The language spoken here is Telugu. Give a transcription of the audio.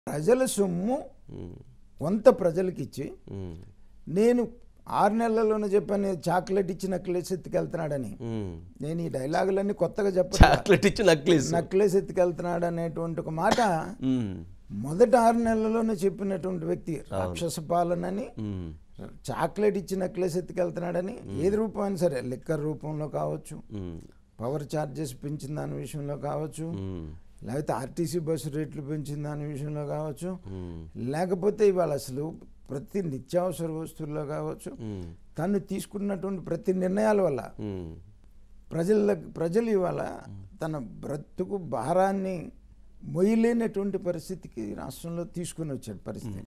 ప్రజల సొమ్ము ఉమ్, కొంత ప్రజలకి ఇచ్చి ఉమ్, నేను ఆరు నెలల్లోనే చెప్పాను చాక్లెట్ ఇచ్చి నక్లెస్ ఎత్తుకెళ్తున్నాడని ఉమ్. నేను ఈ డైలాగులన్నీ కొత్తగా చెప్పాను చాక్లెట్ ఇచ్చి నక్లీస్ నక్లెస్ ఎత్తుకెళ్తున్నాడు అనేటువంటి ఒక మాట ఉమ్, మొదట ఆరు నెలల్లోనే చెప్పినటువంటి వ్యక్తి రాక్షస పాలనని ఉమ్, చాక్లెట్ ఇచ్చి నక్లెస్ ఎత్తుకెళ్తున్నాడని ఏది రూపం అయినా సరే లిక్కర్ రూపంలో కావచ్చు ఉమ్, పవర్ ఛార్జెస్ పెంచిన దాని విషయంలో కావచ్చు ఉమ్, లేకపోతే ఆర్టీసీ బస్సు రేట్లు పెంచిన దాని విషయంలో కావచ్చు ఉమ్, లేకపోతే ఇవాళ అసలు ప్రతి నిత్యావసర వస్తువుల్లో కావచ్చు ఉమ్, తను తీసుకున్నటువంటి ప్రతి నిర్ణయాల వల్ల ఉమ్, ప్రజల ప్రజలు ఇవాళ తన బ్రతుకు భారాన్ని మొయ్యలేనటువంటి పరిస్థితికి రాష్ట్రంలో తీసుకుని వచ్చాడు పరిస్థితి